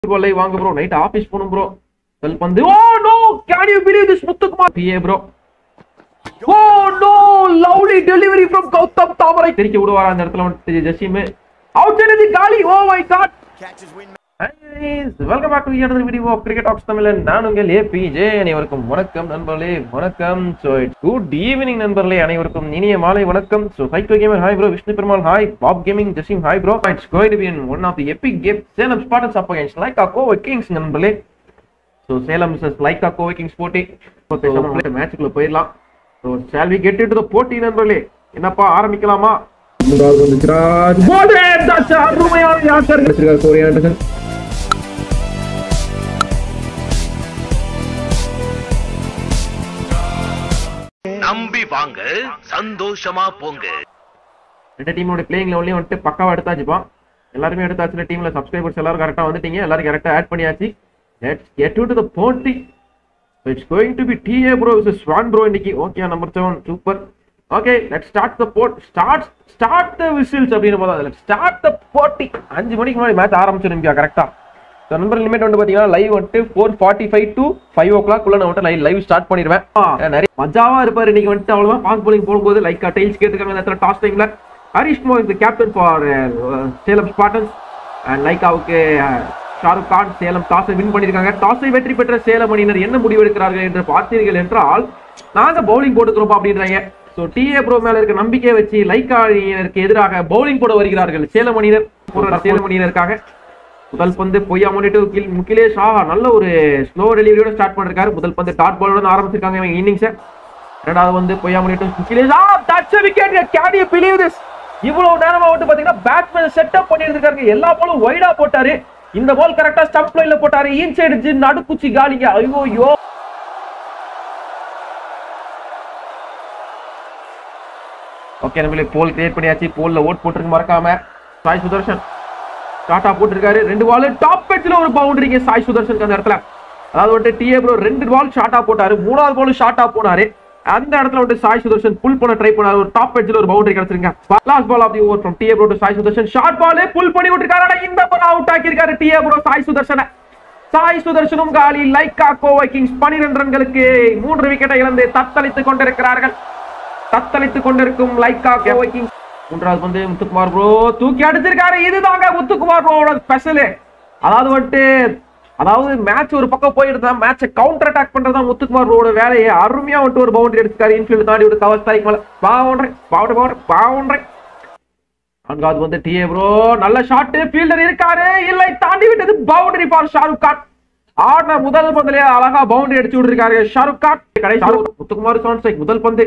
கொள்ளை வாங்க bro night office போணும் ப்ரோ செல் பந்து oh no can you believe this Muthukumar பிஏ bro oh no lovely delivery from Gautham Thamarai தெரிக்க விடுவாரா அந்த இடத்துல வந்துட்டு ஜசீம் அவுட் சைடு காலி oh my god Catches win. Welcome back to another video of cricket ஆஃப்ஸ் தமிழன் நான் உங்கள் ஏபிஜே அனைவருக்கும் வணக்கம் நண்பர்களே வணக்கம் ஸோ குட் ஈவினிங் நண்பர்களே அனைவருக்கும் இனிய மாலை வணக்கம் so psycho gamer hi bro Vishnu Perumal hi pop gaming Jaseem hi bro it's going to be one of the epic game Salem Spartans up against Lyca Kovai Kings நண்பர்களே ஸோ சேலம் மிஸ்ஸஸ் லைக் கோ கிங்ஸ் போட்டி மேட்சுக்குள்ள போயிடலாம் so shall we get into the போட்டி நண்பர்களே என்னப்பா ஆரம்பிக்கலாமா முதலாவது வந்துக்கிறார் போலே தட்ஸ் அருமையான யாக்கர் வச்சிருக்கார் கோரி ஆண்டர்சன் நம்பி வாங்க சந்தோஷமா போங்க ரெண்டு டீமோட பிளேயிங் லெவலையும் வந்துட்டு பக்காவா எடுத்தாச்சுப்பா எல்லாருமே எடுத்தாச்சு டீம்ல சப்ஸ்கிரைபர்ஸ் எல்லாரும் கரெக்டா வந்துட்டீங்க எல்லாரும் கரெக்டா ஆட் பண்ணியாச்சு லெட்ஸ் கெட் டு தி போட்டி it's going to be DA bro விஸ் ஸ்வான் ப்ரோ இன்னைக்கு okay number seven super okay let start the போட் ஸ்டார்ட் ஸ்டார்ட் த விசில்ஸ் அப்படின்னு போதும் லெட் ஸ்டார்ட் த போட்டி அஞ்சு மணிக்கு முன்னாடி மேட்ச் ஆரம்பிச்சிருந்தியா கரெக்டா ஸோ நம்பர் லிமிட் வந்து பார்த்தீங்கன்னா லைவ் வந்துட்டு four forty five to five o'clock உள்ள நான் வந்துட்டு லைவ் லைவ் ஸ்டார்ட் பண்ணிடுவேன் ஆ, நிறைய மஜாவா இருப்பாரு இன்னைக்கு வந்துட்டு அவ்வளவுதான் பாஸ் bowling போகும்போது லைக் டைல்ஸ் கேட்டுருக்காங்க இந்த இடத்துல டாஸ் டைம்ல ஹரிஷ் மோ இந்த captain for Salem Spartans and லைக்காவுக்கு ஷாருக் கான் சேலம் டாஸை வின் பண்ணியிருக்காங்க டாஸை வெற்றி பெற்ற சேலம் அணியினர் என்ன முடிவு எடுக்கிறார்கள் என்று பார்த்தீர்கள் என்றால் நாங்க பவுலிங் போட்டுக்கிறோம் அப்படின்றாங்க ஸோ டிஏ ப்ரோ மேல இருக்க நம்பிக்கையை வச்சு லைக்கா அணியினருக்கு எதிராக பவுலிங் போட வருகிறார்கள் சேலம் அணியினர் போடுற சேலம் அணியினருக்காக முதல் பந்து பொய்யா முன்னிட்டு கில் முகிலேஷ் ஆஹா நல்ல ஒரு ஸ்லோ டெலிவரியோட ஸ்டார்ட் பண்ணிருக்காரு முதல் பந்து டாட் பாலோட ஆரம்பிச்சிருக்காங்க இவங்க இன்னிங்ஸ் ரெண்டாவது வந்து பொய்யா முன்னிட்டு Mukilesh ah that's wicket can you believe this இவ்வளவு நேரமா வந்து பாத்தீங்கன்னா பேட்ஸ்மேன் செட்டப் பண்ணிருக்காங்க எல்லா பாலும் வைடா போட்டாரு இந்த பால் கரெக்டா ஸ்டம்ப் லைன்ல போட்டாரு இன்சைடு நடுக்குச்சி காலிங்க ஐயோ ஐயோ ஓகே நம்மளே போல் கிரியேட் பண்ணியாச்சு போல்ல ஓட் போட்டுருக்கு மறக்காம சாய் சுதர்ஷன் டாட்டா போட்டிருக்காரு ரெண்டு பால் டாப் பெட்ச்ல ஒரு பவுண்டரிங்க சாய் சுதர்ஷனுக்கு அந்த இடத்துல அதாவது வந்துட்டு டிஏ ப்ரோ ரெண்டு பால் ஷார்ட்டா போட்டாரு மூணாவது பால் ஷார்ட்டா போனாரு அந்த இடத்துல வந்துட்டு சாய் சுதர்ஷன் புல் பண்ண ட்ரை பண்ணாரு ஒரு டாப் பெட்ச்ல ஒரு பவுண்டரி கிடைச்சிருங்க last ball of the over from DA bro to Sai Sudharshan short ball pull பண்ணி விட்டுருக்காரு ஆனா இந்த பால் அவுட் ஆக்கியிருக்காரு டிஏ ப்ரோ சாய் சுதர்ஷனை சாய் சுதர்ஷனும் காலி லைக்கா கோவை கிங்ஸ் பனிரெண்டு ரன்களுக்கு மூன்று விக்கெட்டை இழந்து தத்தளித்துக் கொண்டிருக்கிறார்கள் தத்தளித்துக் கொண்டிருக்கும் லைக்கா கோவை கிங்ஸ் மூன்றாவது வந்து முத்துக்குமார் ப்ரோ தூக்கி அடிச்சிருக்காரு இதுதாங்க முத்துக்குமார் ப்ரோவோட ஸ்பெஷல் அதாவது வந்துட்டு அதாவது மேட்ச் ஒரு பக்கம் போயிட்டு தான் மேட்சை கவுண்டர் அட்டாக் பண்றதா முத்துக்குமார் ப்ரோவோட வேலையை அருமையா வந்துட்டு ஒரு பவுண்டரி அடிச்சிருக்காரு இன்ஃபீல்டு தாண்டி ஒரு கவர் ஸ்ட்ரைக் மேல பவுண்டரி பவுண்டரி பவுண்டரி பவுண்டரி நான்காவது வந்து டிஏ ப்ரோ நல்ல ஷாட் ஃபீல்டர் இருக்காரு இல்லை தாண்டி விட்டது பவுண்டரி ஃபார் ஷாருக் கான் ஆடின முதல் பந்திலே அழகா பவுண்டரி அடிச்சு விட்டுருக்காரு ஷாருக் கான் கடைசி முத்துக்குமார் சவுண்ட் ஸ்ட்ரைக் முதல் பந்து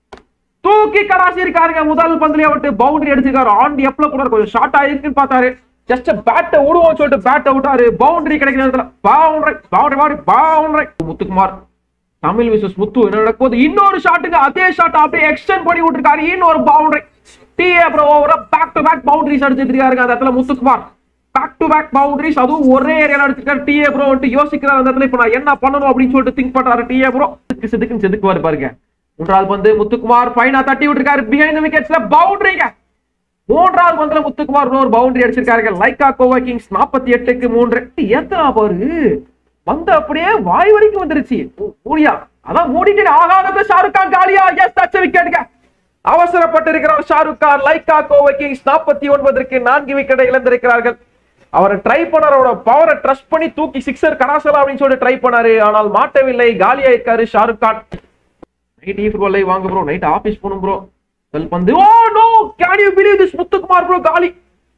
தூக்கி கடாசி இருக்காருங்க முதல் பந்துலயே விட்டு பவுண்டரி அடிச்சிருக்காரு ஆன் எப்பல கூட கொஞ்சம் ஷார்ட் ஆயிருக்குன்னு பார்த்தாரு ஜஸ்ட் பேட்டை விடுவோம் சொல்லிட்டு பேட்டை விட்டாரு பவுண்டரி கிடைக்கிற இடத்துல boundary boundary boundary boundary Muthukumar தமிழ் விசஸ் முத்து என்ன நடக்குது இன்னொரு ஷாட்டுக்கு அதே ஷாட் அப்படியே எக்ஸ்டெண்ட் பண்ணி விட்டுருக்காரு இன்னொரு பவுண்டரி டிஏ ப்ரோ ஓவரா பேக் டு பேக் பவுண்டரிஸ் அடிச்சிட்டு இருக்காருங்க அந்த இடத்துல Muthukumar back to back boundaries அதுவும் ஒரே ஏரியால அடிச்சிருக்காரு டிஏ ப்ரோ வந்துட்டு யோசிக்கிறார் அந்த இடத்துல இப்ப நான் என்ன பண்ணணும் அப்படின்னு சொல்லிட்டு திங்க் பண்றாரு டிஏ ப்ரோ செதுக்கு செதுக்குன்னு செதுக்குவாரு பாருங்க மூன்றாவது பந்து முத்துக்குமார் ஃபைனா தட்டி விட்டுருக்காரு பிஹைண்ட் விக்கெட்ஸ்ல பவுண்டரிங்க மூன்றாவது பந்துல முத்துக்குமார் ஒரு பவுண்டரி அடிச்சிருக்காரு லைக்கா கோவா கிங்ஸ் நாற்பத்தி எட்டுக்கு மூன்று எத்தனா பாரு வந்து அப்படியே வாய் வரைக்கும் வந்துருச்சு மூ- மூடியா அதான் மூடிட்டு ஆகாத ஷாருக் கான் காலியா எஸ் தச்ச விக்கெட்டுங்க அவசரப்பட்டு இருக்கிறார் ஷாருக் கான் லைக்கா கோவா கிங்ஸ் நாற்பத்தி ஒன்பதற்கு நான்கு விக்கெட்டை இழந்திருக்கிறார்கள் அவர் ட்ரை பண்ணாரோட பவரை ட்ரஸ்ட் பண்ணி தூக்கி சிக்ஸர் கடாசலா அப்படின்னு சொல்லிட்டு ட்ரை பண்ணாரு ஆனால் மாட்டவில்லை காலியா இருக்காரு ஷாருக் கான் நைட் ஈஃப் கொள்ளை வாங்க ப்ரோ நைட் ஆபீஸ் போணும் ப்ரோ செல் பந்து oh no can you believe this Muthukumar bro காலி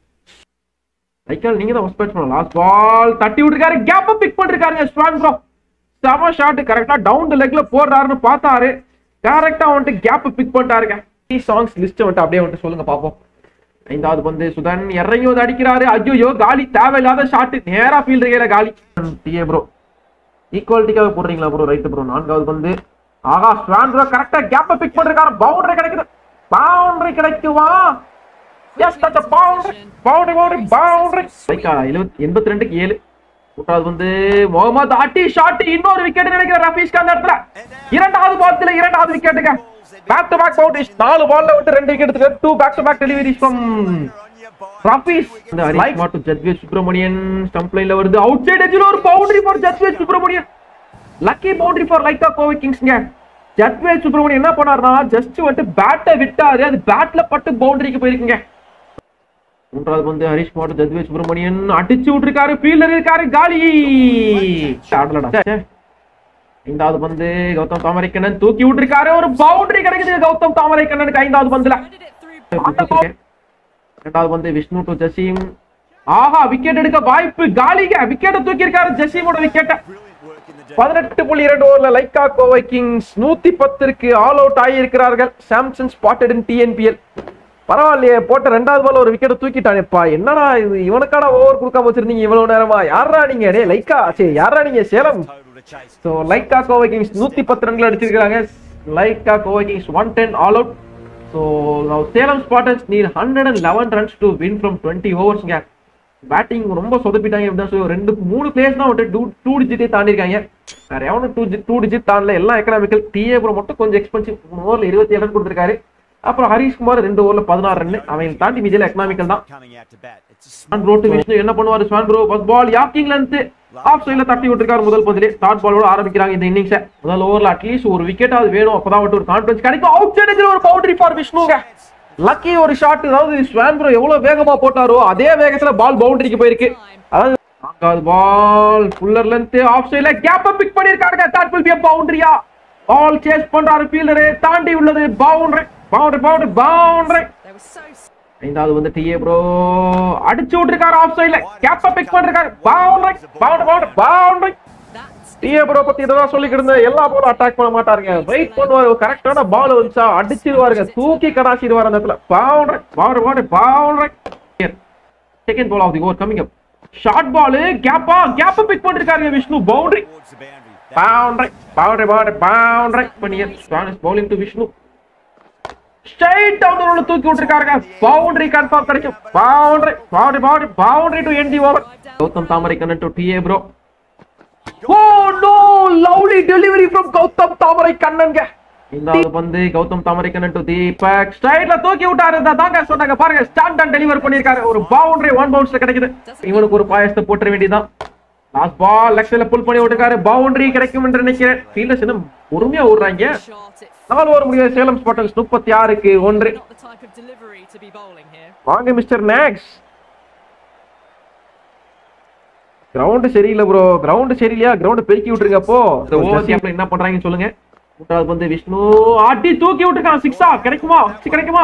ஐக்கால் நீங்க தான் ஃபர்ஸ்ட் பண்ணலாம் லாஸ்ட் பால் தட்டி விட்டுருக்காரு கேப்ப பிக் பண்ணிருக்காருங்க ஸ்வான் ப்ரோ செம ஷாட் கரெக்டா டவுன் த லெக்ல போடுறாருன்னு பார்த்தாரு கரெக்டா வந்துட்டு கேப் பிக் பண்ணிட்டாருங்க டி சாங்ஸ் லிஸ்ட் வந்துட்டு அப்படியே வந்துட்டு சொல்லுங்க பாப்போம் ஐந்தாவது பந்து சுதன் இறங்கி வந்து அடிக்கிறாரு ஐயோ காலி தேவையில்லாத ஷாட் நேரா ஃபீல்டு கையில காலி டிஏ ப்ரோ ஈக்குவாலிட்டிக்காக போடுறீங்களா ப்ரோ ரைட் ப்ரோ நான்காவது பந்து ஆகா ஸ்வான் ப்ரோ கரெக்டா கேப்ப பிக் பண்ணிருக்காரு பவுண்டரி கிடைக்குது பவுண்டரி கிடைக்குமா yes that boundary boundary boundary boundary Lyca எழுபத்தி எண்பத்தி ரெண்டுக்கு ஏழு மூன்றாவது வந்து முகமது அட்டி ஷாட் இன்னொரு விக்கெட் நினைக்கிற ரஃபீஸ் அந்த இடத்துல இரண்டாவது பாலத்துல இரண்டாவது விக்கெட்டுங்க பேக் டு பேக் பவுண்டரிஸ் நாலு பால்ல விட்டு ரெண்டு விக்கெட் எடுத்துக்க two back to back deliveries from ரஃபீஸ் இந்த ஹரிஷ் மாட்டு ஜத்வேஷ் சுப்ரமணியன் ஸ்டம்ப் லைன்ல வருது அவுட் சைடு எட்ஜ்ல ஒரு boundary for Jathvesh Subramanian lucky boundary for Lyca Kovai கிங்ஸ்ங்க ஜத்வேல் சுப்ரமணியன் என்ன பண்ணாருன்னா ஜஸ்ட் வந்துட்டு பேட்டை விட்டாரு அது பேட்ல பட்டு பவுண்டரிக்கு போயிருக்குங்க மூன்றாவது வந்து ஹரிஷ் மாட்டு ஜத்வேல் சுப்ரமணியன் அடிச்சு விட்டுருக்காரு ஃபீல்டர் இருக்காரு காலி ஆடலடா ச்சே. ஐந்தாவது பந்து கௌதம் தாமரைக்கண்ணன் தூக்கி விட்டுருக்காரு ஒரு பவுண்டரி கிடைக்குது கௌதம் தாமரைக்கண்ணனுக்கு ஐந்தாவது பந்துல இரண்டாவது பந்து விஷ்ணு டு ஜசீம் ஆஹா விக்கெட் எடுக்க வாய்ப்பு காலிங்க விக்கெட்டை தூக்கி இருக்காரு ஜசீமோட விக்கெட்டை பதினெட்டு புள்ளி இரண்டு ஓவர்ல லைக்கா கோவை கிங்ஸ் நூத்தி பத்திற்கு ஆல் அவுட் ஆகி இருக்கிறார்கள் சாம்சங் ஸ்பாட்டட் இன் டிஎன்பிஎல் பரவாயில்லையே போட்ட ரெண்டாவது பால் ஒரு விக்கெட் தூக்கிட்டானேப்பா என்னடா இது இவனுக்கான ஓவர் கொடுக்காம வச்சிருந்தீங்க இவ்வளவு நேரமா யாரா நீங்க டே லைக்கா சரி யாரா நீங்க Salem so Lyca Kovai Kings நூத்தி பத்து ரன்கள் அடிச்சிருக்காங்க Lyca Kovai Kings one ten all out so Salem Spartans need hundred and eleven runs to win from twenty ஓவர்ஸ்ங்க பேட்டிங் ரொம்ப சொதப்பிட்டாங்க எப்படி தான் சொல்லி ரெண்டு மூணு பிளேஸ் தான் வந்துட்டு டூ டூ டிஜிட்டே தாண்டிருக்காங்க வேற எவனும் டூ டூ டிஜிட் தாண்டல எல்லாம் எக்கனாமிக்கல் டிஏ ப்ரோ மட்டும் கொஞ்சம் எக்ஸ்பென்சிவ் மூணு ஓவரில் இருபத்தி ஏழு ரன் கொடுத்துருக்காரு அப்புறம் ஹரிஷ்குமார் ரெண்டு ஓவரில் பதினாறு ரன் அவங்க தாண்டி மீதியில் எக்கனாமிக்கல் தான் ஸ்வான் ப்ரோ டு விஷ்ணு என்ன பண்ணுவாரு ஸ்வான் ப்ரோ ஃபர்ஸ்ட் பால் யாக்கிங்ல இருந்து ஆஃப் சைடுல தட்டி விட்டுருக்காரு முதல் பந்திலே டாட் பாலோட ஆரம்பிக்கிறாங்க இந்த இன்னிங்ஸை முதல் ஓவர்ல அட்லீஸ்ட் ஒரு விக்கெட் அது வேணும் அப்பதான் வந்துட்டு ஒரு கான்ஃபிடன்ஸ் கிடைக்கும் அவுட் சைடு ஒரு பவுண்டரி ஃபார் விஷ்ணுங்க லக்கி ஒரு ஷாட் அதாவது ஸ்வான் ப்ரோ எவ்வளவு வேகமா போட்டாரோ அதே வேகத்துல பால் பவுண்டரிக்கு போயிருக்கு அதாவது நான்காவது பால் ஃபுல்லர் லென்த் ஆஃப் சைடுல கேப் பிக் பண்ணிருக்காங்க தட் வில் பி பவுண்டரியா பால் சேஸ் பண்றாரு ஃபீல்டர் தாண்டி உள்ளது பவுண்டரி பவுண்டரி பவுண்டரி பவுண்டரி ஐந்தாவது வந்து டிஏ ப்ரோ அடிச்சு விட்டுருக்காரு ஆஃப் சைடுல கேப்ப பிக் பண்ணிருக்காரு boundary boundary boundary boundary DA bro பத்தி இதெல்லாம் சொல்லிக்கிட்டு இருந்தேன் எல்லா பாலும் அட்டாக் பண்ண மாட்டாருங்க வெயிட் பண்ணுவாரு கரெக்டான பால் வந்துச்சா அடிச்சிருவாருங்க தூக்கி கடாச்சிடுவார் அந்த இடத்துல boundary boundary boundary boundary second ball of the over coming up short ball கேப்பா கேப்ப பிக் பண்ணிருக்காருங்க Vishnu boundary boundary boundary boundary boundary பண்ணியர் ஸ்பானிஷ் bowling to Vishnu straight down உள்ள தூக்கி விட்டுருக்காருங்க பவுண்டரி கன்ஃபார்ம் கிடைக்கும் boundary boundary boundary boundary to end the over Gautham Thamarai Kannan to DA bro oh no lovely delivery from Gautham Thamarai கண்ணன்ங்க இந்த பந்து கௌதம் தாமரை கண்ணன் டு தீபக் ஸ்ட்ரைட்ல தூக்கி விட்டாரு இந்த தாங்க சொன்னாங்க பாருங்க ஸ்டாண்ட் அண்ட் டெலிவர் பண்ணிருக்காரு ஒரு பவுண்டரி ஒன் பவுன்ஸ்ல கிடைக்குது இவனுக்கு ஒரு பாயசத்தை போட்டுற வேண்டியதான் லாஸ்ட் பால் லெக்ஸ்ல புல் பண்ணி விட்டுருக்காரு பவுண்டரி கிடைக்கும் என்று நினைக்கிறேன் ஃபீல்டர்ஸ் இன்னும் பொறுமையா ஓடுறாங்க நாலு ஓவர் முடியாது சேலம் ஸ்பாட்டர்ஸ் முப்பத்தி ஆறுக்கு ஒன்று வாங்க மிஸ்டர் மேக்ஸ் கிரவுண்ட் சரியில்லை ப்ரோ கிரவுண்ட் சரியில்லையா கிரவுண்ட் பெருக்கி விட்டுருங்க அப்போ இந்த ஓவர் கேப்ல என்ன பண்றாங்கன்னு சொல்லுங்க மூன்றாவது வந்து விஷ்ணு அடி தூக்கி விட்டுருக்கான் சிக்ஸா கிடைக்குமா Six கிடைக்குமா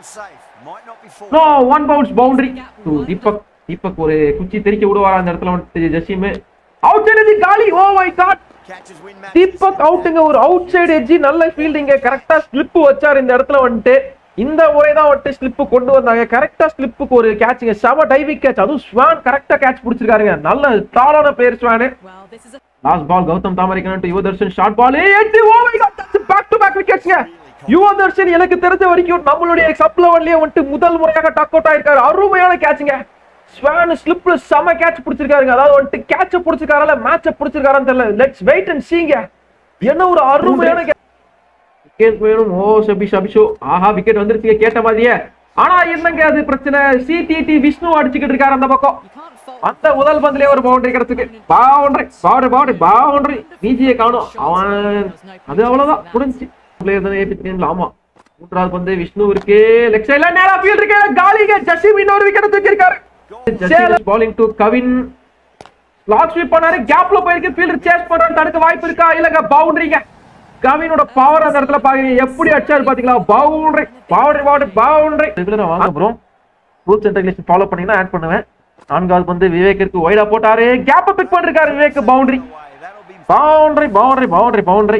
no one bounce boundary Deepak Deepak ஒரு குச்சி தெறிக்க விடுவாரா அந்த இடத்துல வந்துட்டு ஜசீம் அவுட் சைடு காலி ஓ மை காட் தீபக் அவுட்டுங்க ஒரு அவுட் சைடு எட்ஜி நல்ல ஃபீல்டிங்க கரெக்டா ஸ்லிப் வச்சாரு இந்த இடத்துல வந்துட்டு இந்த முறை தான் வந்துட்டு ஸ்லிப் கொண்டு வந்தாங்க கரெக்டா ஸ்லிப்புக்கு ஒரு கேட்சுங்க செம டைவிங் கேட்ச் அதுவும் ஸ்வான் கரெக்டா கேட்ச் பிடிச்சிருக்காருங்க நல்ல டாலான player Swan last ball Gautham தாமரைக்கன் டு யுவதர்ஷன் ஷார்ட் பால் எட்டு oh my god back to back விக்கெட்ஸ்ங்க யுவதர்ஷன் எனக்கு தெரிஞ்ச வரைக்கும் நம்மளுடைய சப் லெவல்லே வந்துட்டு முதல் முறையாக டக் அவுட் ஆயிருக்காரு அருமையான கேட்சுங்க ஸ்வான் ஸ்லிப்ல செம கேட்ச் பிடிச்சிருக்காருங்க அதாவது வந்துட்டு கேட்ச பிடிச்சிருக்காரல மேட்ச பிடிச்சிருக்காரான்னு தெரியல லெட்ஸ் வெயிட் அண்ட் சீங்க என்ன ஒரு அருமையான விக்கெட் வேணும் ஓ சபி சபிஷோ ஆஹா விக்கெட் வந்துருச்சுங்க கேட்ட மாதிரியே ஆனா என்னங்க அது பிரச்சனை சிடிடி விஷ்ணு அடிச்சுக்கிட்டு இருக்காரு அந்த பக்கம் அந்த முதல் பந்திலே ஒரு பவுண்டரி கிடைச்சிருக்கு பவுண்டரி பவுண்டரி பவுண்டரி பவுண்டரி பிஜியை காணும் அவன் அது அவ்வளவுதான் முடிஞ்சு பிளேயர் தானே ஏபிபிஎன்ல ஆமா மூன்றாவது பந்து விஷ்ணு இருக்கு லெக் சைடுல நேரா ஃபீல்ட் இருக்கு காலிங்க ஜசிம் இன்னொரு விக்கெட் தூக்கி இருக்காரு பாலிங் டு கவின் லாக் ஸ்வீப் பண்ணாரு கேப்ல போயிருக்கு ஃபீல்டர் சேஸ் பண்றாரு தடுக்க வாய்ப்பு இருக்கா இல்லங்க பவுண்டரிங்க கவினோட பவர் அந்த இடத்துல பாக்குறீங்க எப்படி அடிச்சாரு பாத்தீங்களா பவுண்டரி பவுண்டரி பவுண்டரி பவுண்டரி ரெகுலரா வாங்க bro rules and regulation follow பண்ணீங்கன்னா ஆட் பண்ணுவேன் நான்காவது வந்து விவேக்கிற்கு ஒய்டா போட்டாரு கேப்ப பிக் பண்ணிருக்காரு Vivek boundary boundary boundary boundary boundary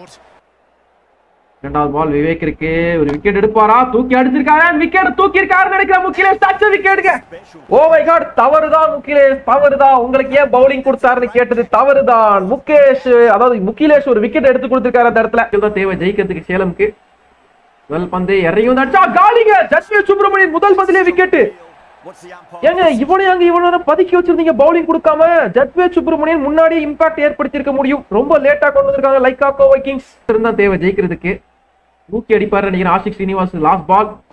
இரண்டாவது பால் விவேக் இருக்கு ஒரு விக்கெட் எடுப்பாரா தூக்கி அடிச்சிருக்காரு விக்கெட் தூக்கி இருக்காரு நினைக்கிற முக்கிலேஷ் டச் விக்கெட்டுங்க ஓ மை காட் தவறுதான் முக்கிலேஷ் தவறுதான் உங்களுக்கு ஏன் பவுலிங் கொடுத்தாருன்னு கேட்டது தவறுதான் முகேஷ் அதாவது முக்கிலேஷ் ஒரு விக்கெட் எடுத்து கொடுத்திருக்காரு அந்த இடத்துல இதுதான் தேவை ஜெயிக்கிறதுக்கு சேலம்க்கு முதல் பந்து இறங்கி வந்து அடிச்சா காலிங்க ஜஸ்மில் சுப்பிரமணியன் முதல் பந்திலே விக்கெட் ஏங்க இவனையும் அங்க இவனோட பதுக்கி வச்சிருந்தீங்க பவுலிங் கொடுக்காம ஜட்வே சுப்பிரமணியன் முன்னாடி இம்பாக்ட் ஏற்படுத்தி இருக்க முடியும் ரொம்ப லேட்டா கொண்டு வந்திருக்காங்க லைக் ஆக்கோ வைக்கிங்ஸ் இருந்தா தேவை ஜெயிக்கிறதுக்கு தூக்கி அடிப்பாரு நினைக்கிறேன் ஆஷிக் ஸ்ரீனிவாஸ் லாஸ்ட் பால்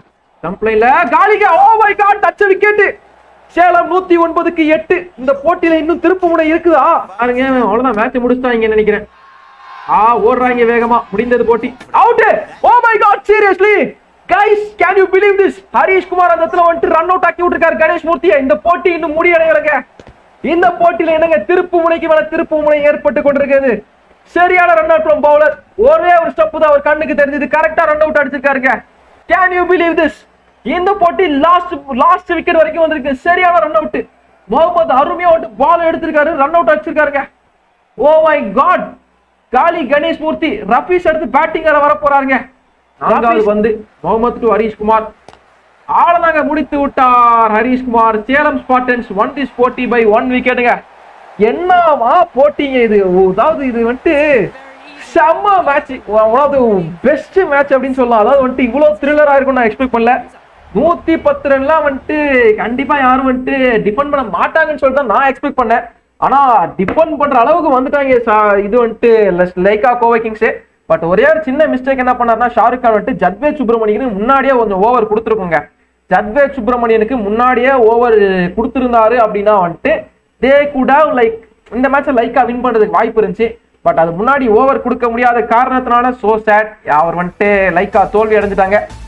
கம்ப்ளைண்ட்ல காலிங்க oh my god touch wicket Salem நூத்தி ஒன்பதுக்கு எட்டு இந்த போட்டியில இன்னும் திருப்பு முனை இருக்குதா பாருங்க அவ்வளவுதான் மேட்ச் முடிச்சுட்டாங்க நினைக்கிறேன் ஆ ஓடுறாங்க வேகமா முடிந்தது போட்டி out oh my god seriously guys can you believe this Harish Kumar அந்த இடத்துல வந்துட்டு ரன் அவுட் ஆக்கி விட்டுருக்காரு கணேஷ் மூர்த்தியை இந்த போட்டி இன்னும் முடியடையலைங்க இந்த போட்டியில என்னங்க திருப்பு முனைக்கு மேல திருப்பு முனை ஏற்பட்டு கொண்டிருக்கிறது சரியான ரன் அவுட் ஃப்ரம் பவுலர் ஒரே ஒரு ஸ்டெப் தான் அவர் கண்ணுக்கு தெரிஞ்சது கரெக்டா ரன் அவுட் அடிச்சிருக்காருங்க கேன் யூ பிலீவ் திஸ் இந்த போட்டி லாஸ்ட் லாஸ்ட் விக்கெட் வரைக்கும் வந்திருக்கு சரியான ரன் அவுட் முகமது அருமையா வந்து பால் எடுத்திருக்காரு ரன் அவுட் அடிச்சிருக்காருங்க ஓ மை காட் காலி கணேஷ் மூர்த்தி ரஃபீஸ் எடுத்து பேட்டிங் வர போறாருங்க நான்காவது வந்து முகமது டு ஹரீஷ்குமார் ஆளதாங்க முடித்து விட்டார் Harishkumar Salem Spartans won this போட்டி பை ஒன் விக்கெட்டுங்க என்னவா போட்டிங்க இது அதாவது இது வந்துட்டு செம்ம மேட்ச் அதாவது பெஸ்ட் மேட்ச் அப்படின்னு சொல்லலாம் அதாவது வந்துட்டு இவ்வளவு த்ரில்லரா இருக்கும் நான் எக்ஸ்பெக்ட் பண்ணல நூத்தி பத்து ரன்லாம் வந்துட்டு கண்டிப்பா யாரும் வந்துட்டு டிபெண்ட் பண்ண மாட்டாங்கன்னு சொல்லிட்டு தான் நான் எக்ஸ்பெக்ட் பண்ணேன் ஆனா டிபெண்ட் பண்ற அளவுக்கு வந்துட்டாங்க சா- இது வந்துட்டு லைக்கா கோவை கிங்ஸே பட் ஒரே ஒரு சின்ன மிஸ்டேக் என்ன பண்ணாருன்னா ஷாருக் கான் வந்துட்டு ஜத்வேத் சுப்பிரமணியனுக்கு முன்னாடியே கொஞ்சம் ஓவர் கொடுத்துருக்குங்க ஜத்வேத் சுப்பிரமணியனுக்கு முன்னாடியே ஓவர் கொடுத்திருந்தாரு அப்படின்னா வந்துட்டு தே குட் ஹவ் லைக் இந்த மேட்சை லைக்கா வின் பண்றதுக்கு வாய்ப்பு இருந்துச்சு பட் அது முன்னாடி ஓவர் கொடுக்க முடியாத காரணத்தினால சோ சேட் அவர் வந்துட்டு லைக்கா தோல்வி அடைஞ்சிட்டாங்க